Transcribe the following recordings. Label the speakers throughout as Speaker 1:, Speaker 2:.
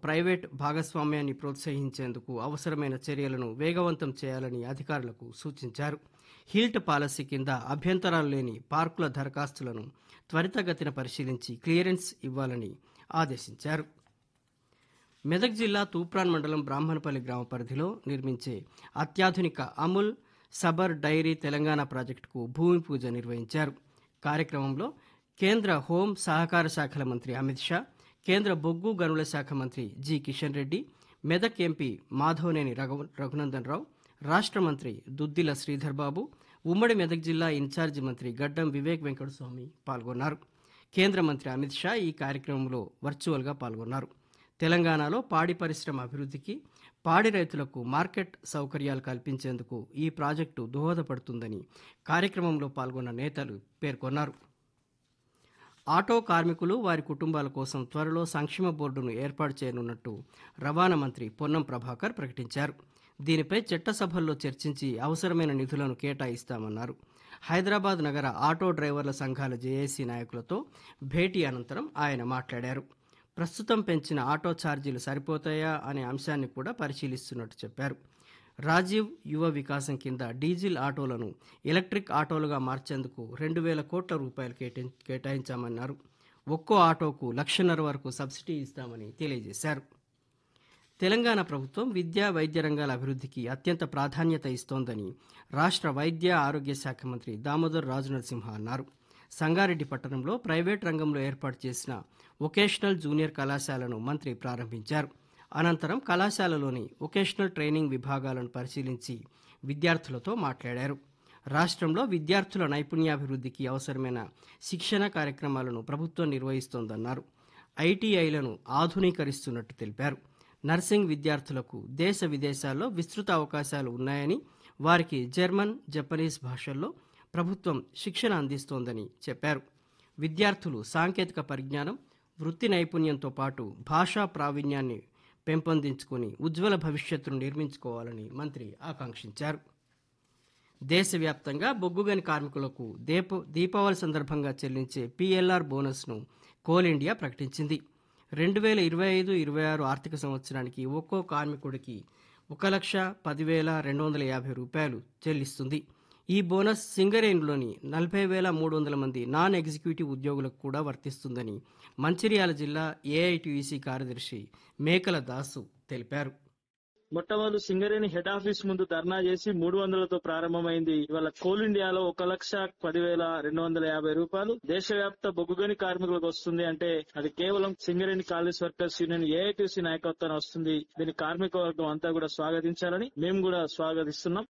Speaker 1: private భాగస్వామ్యాన్ని ప్రోత్సహించేందుకు అవసరమైన చర్యలను వేగవంతం చేయాలని అధికారులకు సూచించారు హిల్ట్ పాలసీ కింద అభ్యంతరాలు లేని పార్కుల దరఖాస్తులను త్వరితగతిన పరిశీలించి క్లియరెన్స్ ఇవ్వాలని ఆదేశించారు మెదక్ జిల్లా తూప్రాన్ మండలం బ్రాహ్మణపల్లి గ్రామ పరిధిలో నిర్మించే అత్యాధునిక అముల్ సబర్ డైరీ తెలంగాణ ప్రాజెక్టుకు భూమి పూజ నిర్వహించారు కార్యక్రమంలో కేంద్ర హోం సహకార శాఖల మంత్రి అమిత్ షా కేంద్ర బొగ్గు గనుల శాఖ మంత్రి జి కిషన్ రెడ్డి మెదక్ ఎంపీ మాధవనేని రఘు రఘునందన్ రావు రాష్ట్ర మంత్రి దుద్దిల శ్రీధర్ బాబు ఉమ్మడి మెదక్ జిల్లా ఇన్ఛార్జి మంత్రి గడ్డం వివేక్ వెంకటస్వామి పాల్గొన్నారు కేంద్ర మంత్రి అమిత్ షా ఈ కార్యక్రమంలో వర్చువల్గా పాల్గొన్నారు తెలంగాణలో పాడి పరిశ్రమ అభివృద్ధికి పాడి రైతులకు మార్కెట్ సౌకర్యాలు కల్పించేందుకు ఈ ప్రాజెక్టు దోహదపడుతుందని కార్యక్రమంలో పాల్గొన్న నేతలు పేర్కొన్నారు ఆటో కార్మికులు వారి కుటుంబాల కోసం త్వరలో సంక్షేమ బోర్డును ఏర్పాటు చేయనున్నట్టు రవాణా మంత్రి పొన్నం ప్రభాకర్ ప్రకటించారు దీనిపై చట్టసభల్లో చర్చించి అవసరమైన నిధులను కేటాయిస్తామన్నారు హైదరాబాద్ నగర ఆటో డ్రైవర్ల సంఘాల జేఏసీ నాయకులతో భేటీ అనంతరం ఆయన మాట్లాడారు ప్రస్తుతం పెంచిన ఆటో ఛార్జీలు సరిపోతాయా అనే అంశాన్ని కూడా పరిశీలిస్తున్నట్టు చెప్పారు రాజీవ్ యువ వికాసం కింద డీజిల్ ఆటోలను ఎలక్ట్రిక్ ఆటోలుగా మార్చేందుకు రెండు వేల కోట్ల రూపాయలు కేటాయి కేటాయించామన్నారు ఒక్కో ఆటోకు లక్షన్నర వరకు సబ్సిడీ ఇస్తామని తెలియజేశారు తెలంగాణ ప్రభుత్వం విద్యా వైద్య రంగాల అభివృద్ధికి అత్యంత ప్రాధాన్యత ఇస్తోందని రాష్ట్ర వైద్య ఆరోగ్య శాఖ మంత్రి దామోదర్ రాజు నరసింహ అన్నారు సంగారెడ్డి పట్టణంలో ప్రైవేట్ రంగంలో ఏర్పాటు చేసిన వొకేషనల్ జూనియర్ కళాశాలను మంత్రి ప్రారంభించారు అనంతరం కళాశాలలోని వొకేషనల్ ట్రైనింగ్ విభాగాలను పరిశీలించి విద్యార్థులతో మాట్లాడారు రాష్ట్రంలో విద్యార్థుల నైపుణ్యాభివృద్ధికి అవసరమైన శిక్షణ కార్యక్రమాలను ప్రభుత్వం నిర్వహిస్తోందన్నారు ఐటీఐలను ఆధునీకరిస్తున్నట్టు తెలిపారు నర్సింగ్ విద్యార్థులకు దేశ విదేశాల్లో విస్తృత అవకాశాలు ఉన్నాయని వారికి జర్మన్ జపనీస్ భాషల్లో ప్రభుత్వం శిక్షణ అందిస్తోందని చెప్పారు విద్యార్థులు సాంకేతిక పరిజ్ఞానం వృత్తి నైపుణ్యంతో పాటు భాషా ప్రావీణ్యాన్ని పెంపొందించుకుని ఉజ్వల భవిష్యత్తును నిర్మించుకోవాలని మంత్రి ఆకాంక్షించారు దేశవ్యాప్తంగా బొగ్గుగని కార్మికులకు దీప దీపావళి సందర్భంగా చెల్లించే పీఎల్ఆర్ బోనస్ను కోల్ ఇండియా ప్రకటించింది రెండు వేల ఇరవై ఐదు ఇరవై ఆరు ఆర్థిక సంవత్సరానికి ఒక్కో కార్మికుడికి ఒక లక్ష పదివేల రెండు వందల యాభై రూపాయలు చెల్లిస్తుంది ఈ బోనస్ సింగరేణిలోని నలభై వేల మూడు వందల మంది నాన్ ఎగ్జిక్యూటివ్ ఉద్యోగులకు కూడా వర్తిస్తుందని మంచిర్యాల జిల్లా ఏఐటియుసి కార్యదర్శి మేకల దాసు తెలిపారు
Speaker 2: మొట్టమొదటి సింగరేణి హెడ్ ఆఫీస్ ముందు ధర్నా చేసి మూడు వందలతో ప్రారంభమైంది ఇవాళ కోల్ ఇండియాలో ఒక లక్ష పదివేల రెండు వందల యాభై రూపాయలు దేశవ్యాప్త బొగ్గుగని కార్మికులకు వస్తుంది అంటే అది కేవలం Singareni collieries workers union AITC నాయకత్వాన్ని వస్తుంది దీని కార్మిక వర్గం అంతా కూడా స్వాగతించాలని మేము కూడా స్వాగతిస్తున్నాం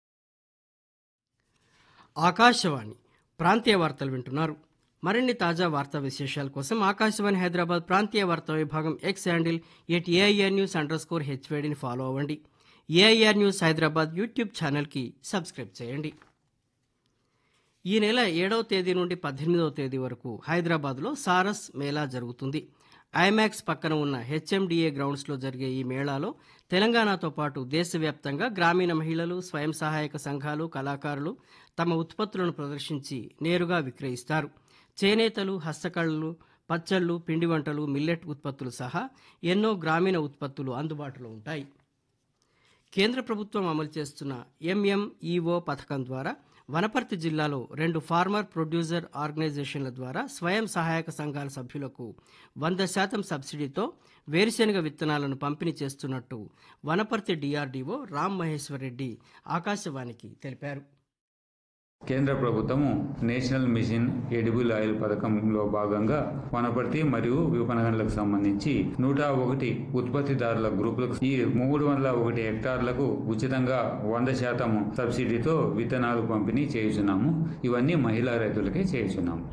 Speaker 1: ఆకాశవాణి ప్రాంతీయ వార్తలు వింటున్నారు మరిన్ని తాజా వార్తా విశేషాల కోసం ఆకాశవాణి హైదరాబాద్ ప్రాంతీయ వార్తా విభాగం X handle at AIR news underscore హెచ్వేడిని ఫాలో అవ్వండి ఏఐఆర్ న్యూస్ హైదరాబాద్ యూట్యూబ్ ఛానల్కి సబ్స్క్రైబ్ చేయండి ఈ నెల ఏడవ తేదీ నుండి పద్దెనిమిదవ తేదీ వరకు హైదరాబాద్లో సారస్ మేళా జరుగుతుంది ఐమాక్స్ పక్కన ఉన్న హెచ్ఎండిఏ గ్రౌండ్స్లో జరిగే ఈ మేళాలో తెలంగాణతో పాటు దేశవ్యాప్తంగా గ్రామీణ మహిళలు స్వయం సహాయక సంఘాలు కళాకారులు తమ ఉత్పత్తులను ప్రదర్శించి నేరుగా విక్రయిస్తారు చేనేతలు హస్తకళలు పచ్చళ్ళు పిండి వంటలు మిల్లెట్ ఉత్పత్తులు సహా ఎన్నో గ్రామీణ ఉత్పత్తులు అందుబాటులో ఉంటాయి కేంద్ర ప్రభుత్వం అమలు చేస్తున్న ఎంఎంఈఓ పథకం ద్వారా వనపర్తి జిల్లాలో రెండు ఫార్మర్ ప్రొడ్యూసర్ ఆర్గనైజేషన్ల ద్వారా స్వయం సహాయక సంఘాల సభ్యులకు వంద శాతం సబ్సిడీతో వేరుశెనగ విత్తనాలను పంపిణీ చేస్తున్నట్టు వనపర్తి డిఆర్డీఓ రామ్ మహేశ్వర్ రెడ్డి ఆకాశవాణికి తెలిపారు
Speaker 3: కేంద్ర ప్రభుత్వము నేషనల్ మిషన్ ఎడిబుల్ ఆయిల్ పథకంలో భాగంగా వనపర్తి మరియు విపణగండ్లకు సంబంధించి నూట ఒకటి ఉత్పత్తిదారుల గ్రూపులకు ఈ మూడు వందల ఒకటి హెక్టార్లకు ఉచితంగా వంద శాతం సబ్సిడీతో విత్తనాలు పంపిణీ చేయుచున్నాము ఇవన్నీ మహిళా రైతులకే చేయుచున్నాము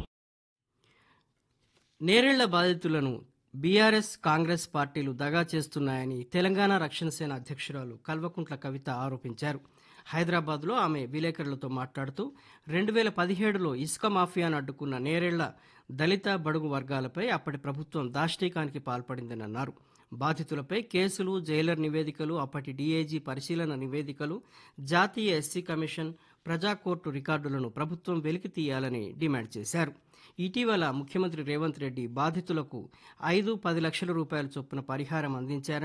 Speaker 1: నేరేళ్ల బాధితులను బీఆర్ఎస్ కాంగ్రెస్ పార్టీలు దగా చేస్తున్నాయని తెలంగాణ రక్షణ సేన అధ్యక్షురాలు కల్వకుంట్ల కవిత ఆరోపించారు హైదరాబాద్లో ఆమె విలేకరులతో మాట్లాడుతూ రెండు వేల పదిహేడులో ఇసుక మాఫియాను అడ్డుకున్న నేరేళ్ల దళిత బడుగు వర్గాలపై అప్పటి ప్రభుత్వం దాష్టీకానికి పాల్పడిందని అన్నారు బాధితులపై కేసులు జైలర్ నివేదికలు అప్పటి డీఏజీ పరిశీలన నివేదికలు జాతీయ ఎస్సీ కమిషన్ ప్రజా కోర్టు రికార్డులను ప్రభుత్వం వెలికి తీయాలని డిమాండ్ చేశారు ఇటీవల ముఖ్యమంత్రి రేవంత్ రెడ్డి బాధితులకు ఐదు పది లక్షల రూపాయల చొప్పున పరిహారం అందించారని